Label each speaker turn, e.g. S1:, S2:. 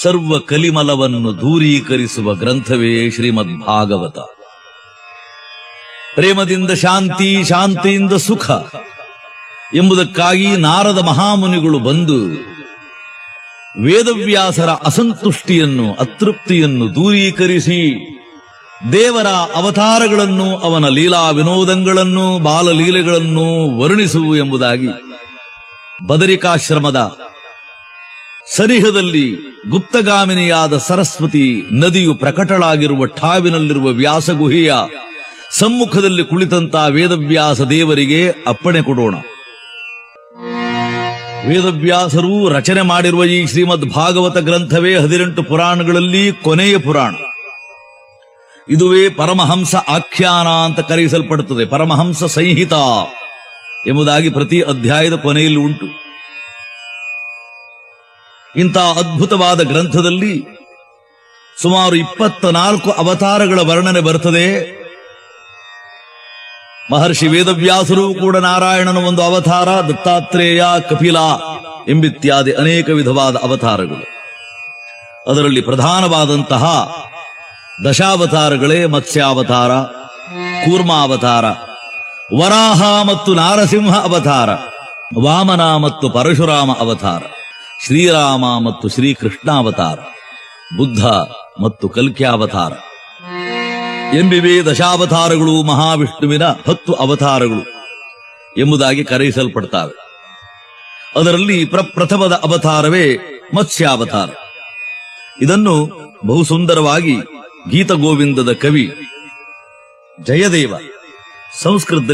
S1: ಸರ್ವ ಕಲಿಮಲವನ್ನು ದೂರೀಕರಿಸುವ ಗ್ರಂಥವೇ ಶ್ರೀಮದ್ ಭಾಗವತ ಪ್ರೇಮದಿಂದ ಶಾಂತಿ ಶಾಂತಿಯಿಂದ ಸುಖ ಎಂಬುದಕ್ಕಾಗಿ ನಾರದ ಮಹಾಮುನಿಗಳು ಬಂದು ವೇದವ್ಯಾಸರ ಅಸಂತುಷ್ಟಿಯನ್ನು ಅತೃಪ್ತಿಯನ್ನು ದೂರೀಕರಿಸಿ ದೇವರ ಅವತಾರಗಳನ್ನು ಅವನ ಲೀಲಾ ವಿನೋದಗಳನ್ನು ಬಾಲಲೀಲೆಗಳನ್ನು ವರ್ಣಿಸು ಎಂಬುದಾಗಿ ಬದರಿಕಾಶ್ರಮದ ಸನಿಹದಲ್ಲಿ ಗುಪ್ತಗಾಮಿನಿಯಾದ ಸರಸ್ವತಿ ನದಿಯು ಪ್ರಕಟಳಾಗಿರುವ ಠಾವಿನಲ್ಲಿರುವ ವ್ಯಾಸಗುಹೆಯ ಸಮ್ಮುಖದಲ್ಲಿ ಕುಳಿತಂತ ವೇದವ್ಯಾಸ ದೇವರಿಗೆ ಅಪ್ಪಣೆ ಕೊಡೋಣ ವೇದವ್ಯಾಸರು ರಚನೆ ಮಾಡಿರುವ ಈ ಶ್ರೀಮದ್ ಭಾಗವತ ಗ್ರಂಥವೇ ಹದಿನೆಂಟು ಪುರಾಣಗಳಲ್ಲಿ ಕೊನೆಯ ಪುರಾಣ ಇದುವೇ ಪರಮಹಂಸ ಆಖ್ಯಾನ ಅಂತ ಕರೆಯಿಸಲ್ಪಡುತ್ತದೆ ಪರಮಹಂಸ ಸಂಹಿತ ಎಂಬುದಾಗಿ ಪ್ರತಿ ಅಧ್ಯಾಯದ ಕೊನೆಯಲ್ಲಿ ಉಂಟು ಇಂಥ ಅದ್ಭುತವಾದ ಗ್ರಂಥದಲ್ಲಿ ಸುಮಾರು ಇಪ್ಪತ್ತ ನಾಲ್ಕು ಅವತಾರಗಳ ವರ್ಣನೆ ಬರ್ತದೆ ಮಹರ್ಷಿ ವೇದವ್ಯಾಸರು ಕೂಡ ನಾರಾಯಣನ ಒಂದು ಅವತಾರ ದತ್ತಾತ್ರೇಯ ಕಪಿಲ ಎಂಬಿತ್ಯಾದಿ ಅನೇಕ ವಿಧವಾದ ಅವತಾರಗಳು ಅದರಲ್ಲಿ ಪ್ರಧಾನವಾದಂತಹ ದಶಾವತಾರಗಳೇ ಮತ್ಸ್ಯಾವತಾರ ಕೂರ್ಮಾವತಾರ ವರಾಹ ಮತ್ತು ನಾರಸಿಂಹ ಅವತಾರ ವಾಮನ ಮತ್ತು ಪರಶುರಾಮ ಅವತಾರ ಶ್ರೀರಾಮ ಮತ್ತು ಶ್ರೀಕೃಷ್ಣಾವತಾರ ಬುದ್ಧ ಮತ್ತು ಕಲ್ಕ್ಯಾವತಾರ ಎಂಬಿವೆ ದಶಾವತಾರಗಳು ಮಹಾವಿಷ್ಣುವಿನ ಹತ್ತು ಅವತಾರಗಳು ಎಂಬುದಾಗಿ ಕರೆಯಿಸಲ್ಪಡ್ತಾವೆ ಅದರಲ್ಲಿ ಪ್ರಪ್ರಥಮದ ಅವತಾರವೇ ಮತ್ಸ್ಯಾವತಾರ ಇದನ್ನು ಬಹು ಸುಂದರವಾಗಿ ಗೀತಗೋವಿಂದದ ಕವಿ ಜಯದೇವ ಸಂಸ್ಕೃತದಲ್ಲಿ